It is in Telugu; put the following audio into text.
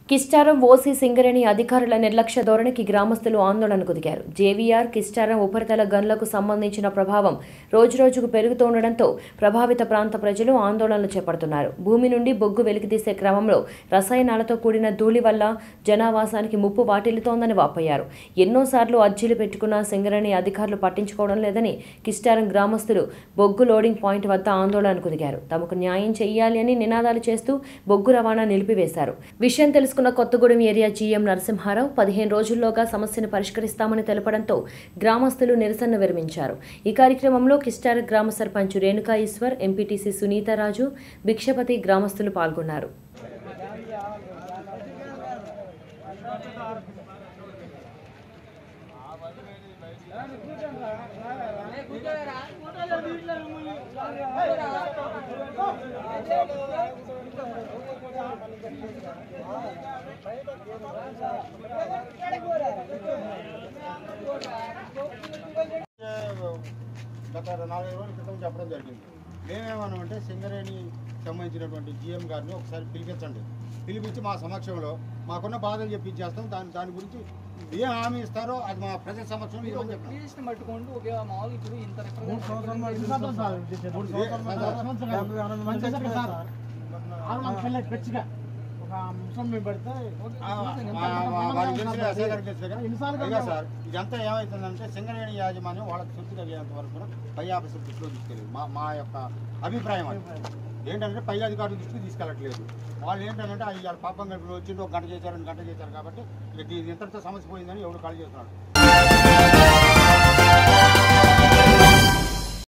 కిస్టారం ఓసీ సింగరేణి అధికారుల నిర్లక్ష్య ధోరణికి గ్రామస్తులు ఆందోళనకు దిగారు జేవీఆర్ కిస్టారం ఉపరితల గన్లకు సంబంధించిన ప్రభావం రోజురోజుకు పెరుగుతుండటంతో ప్రభావిత ప్రాంత ప్రజలు ఆందోళనలు చేపడుతున్నారు భూమి నుండి బొగ్గు వెలికితీసే క్రమంలో రసాయనాలతో కూడిన ధూళి వల్ల జనావాసానికి ముప్పు వాటిల్లుతోందని వాపోయారు ఎన్నోసార్లు అర్జీలు పెట్టుకున్న సింగరేణి అధికారులు పట్టించుకోవడం లేదని కిస్టారం గ్రామస్తులు బొగ్గు లోడింగ్ పాయింట్ వద్ద ఆందోళనకు దిగారు తమకు న్యాయం చేయాలి అని నినాదాలు చేస్తూ బొగ్గు రవాణా నిలిపివేశారు విషయం తెలుసుకున్న కొత్తగూడెం ఏరియా జీఎం నరసింహారావు పదిహేను రోజుల్లోగా సమస్యను పరిష్కరిస్తామని తెలపడంతో గ్రామస్తులు నిరసన విరమించారు ఈ కార్యక్రమంలో కిస్టార్ గ్రామ సర్పంచ్ రేణుకా ఈశ్వర్ ఎంపీటీసీ సునీతారాజు భిక్షపతి గ్రామస్తులు పాల్గొన్నారు గత నాలుగైదు రోజుల క్రితం చెప్పడం జరిగింది మేమేమన్నామంటే సింగరేణి సంబంధించినటువంటి జీఎం గారిని ఒకసారి పిలిపించండి పిలిపించి మా సమక్షంలో మాకున్న బాధలు చెప్పించేస్తాం దాని దాని గురించి ఏ హామీ ఇస్తారో అది మా ప్రజల సమక్షంలో ఇవ్వని చెప్పాం అప్లికేషన్ పట్టుకోండి ఒక మామూలు ఇప్పుడు ఇంత మూడు సంవత్సరాలు మూడు సంవత్సరాలు ఆ, మా- మా- వారికి తెలిసిన ఎస్ఐ గారికి తెలుసు కానీ, అయ్యా సార్ ఇదంతా ఏమవుతుందంటే సింగరేణి యాజమాన్యం వాళ్ళకి తృప్తి కలిగేంత వరకు కూడా పై ఆఫీసర్ దృష్టిలో తీసుకెళ్ళదు మా మా యొక్క అభిప్రాయం అది ఏంటంటే పై అధికారుల దృష్టికి తీసుకెళ్ళట్లేదు వాళ్ళు ఏంటంటే ఇవాళ పాపం గడిపి వచ్చిండు ఒక గంట చేశారు రెండు గంట చేశారు కాబట్టి ఇక దీని ఇంతటితో సమస్య పోయిందని ఎవరు కాల్ చేస్తున్నాడు